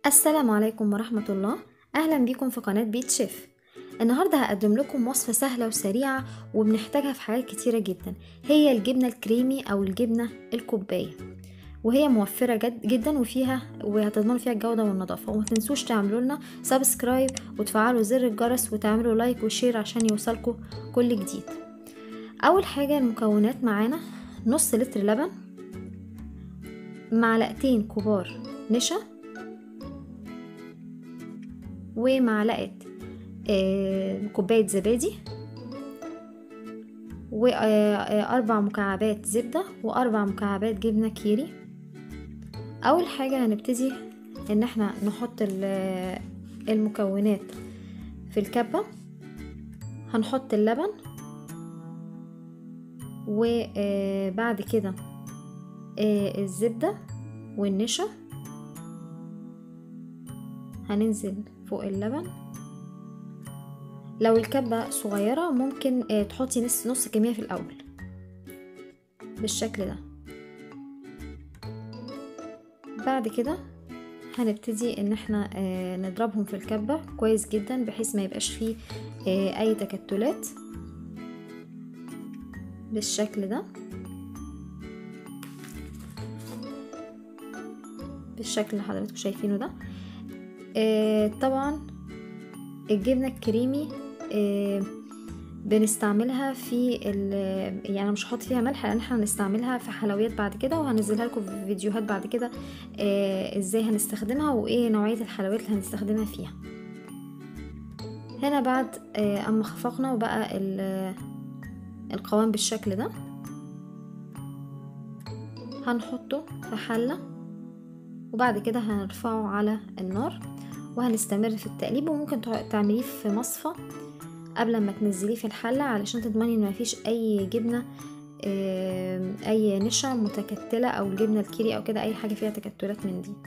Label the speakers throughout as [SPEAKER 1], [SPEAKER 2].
[SPEAKER 1] السلام عليكم ورحمة الله أهلا بيكم في قناة بيت شيف النهاردة هقدم لكم وصفة سهلة وسريعة وبنحتاجها في حاجات كتيرة جدا هي الجبنة الكريمي أو الجبنة الكوباية وهي موفرة جد جدا وفيها وهتضمنوا فيها الجودة والنظافة وما تنسوش تعملوا لنا سبسكرايب وتفعلوا زر الجرس وتعملوا لايك وشير عشان يوصلكوا كل جديد أول حاجة المكونات معانا نص لتر لبن معلقتين كبار نشا ومعلقة آه كوباية زبادي وأربع مكعبات زبدة وأربع مكعبات جبنة كيري أول حاجة هنبتدي إن احنا نحط المكونات في الكبة هنحط اللبن وبعد كده الزبدة والنشا هننزل فوق اللبن لو الكبة صغيرة ممكن تحطي نص نص كمية في الأول بالشكل ده بعد كده هنبتدي ان احنا نضربهم في الكبة كويس جدا بحيث ما يبقاش فيه اي تكتلات بالشكل ده بالشكل اللي حضراتكم شايفينه ده آه طبعا الجبنة الكريمي آه بنستعملها في يعني مش هحط فيها ملح لان احنا هنستعملها في حلويات بعد كده وهنزلها لكم في فيديوهات بعد كده آه ازاي هنستخدمها وايه نوعية الحلويات اللي هنستخدمها فيها هنا بعد آه اما خفقنا وبقى القوام بالشكل ده هنحطه في حله وبعد كده هنرفعه على النار وهنستمر في التقليب وممكن تعمليه في مصفى قبل ما تنزليه في الحلة علشان تضمني ان مفيش اي جبنة اي نشا متكتلة او الجبنة الكيري او كده اي حاجة فيها تكتلات من دي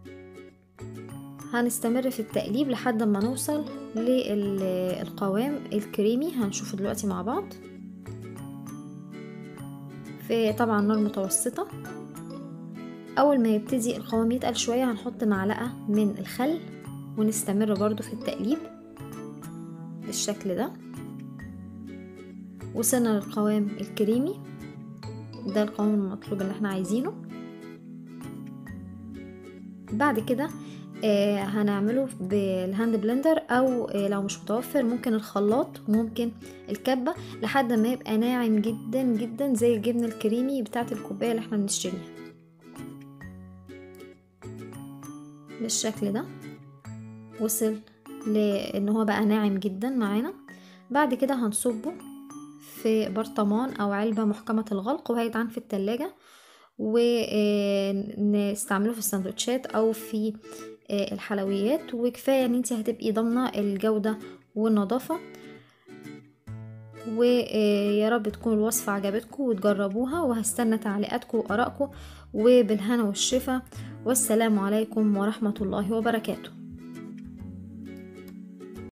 [SPEAKER 1] هنستمر في التقليب لحد ما نوصل للقوام الكريمي هنشوفه دلوقتي مع بعض في طبعا نار متوسطة اول ما يبتدي القوام يتقل شوية هنحط معلقة من الخل ونستمر برضو في التقليب بالشكل ده وصلنا للقوام الكريمي ده القوام المطلوب اللي احنا عايزينه بعد كده آه هنعمله بالهاند بلندر او آه لو مش متوفر ممكن الخلاط وممكن الكبة لحد ما يبقى ناعم جدا جدا زي الجبنة الكريمي بتاعت الكوباية اللي احنا بنشتريها بالشكل ده وصل لان هو بقى ناعم جدا معانا بعد كده هنصبه في برطمان او علبة محكمة الغلق وهيتعان في التلاجة ونستعمله في السندوتشات او في الحلويات وكفاية ان انت هتبقي ضامنة الجودة والنظافة ويا رب تكون الوصفة عجبتكم وتجربوها وهستنى تعليقاتكم وارائكم وبالهنا والشفا والسلام عليكم ورحمة الله وبركاته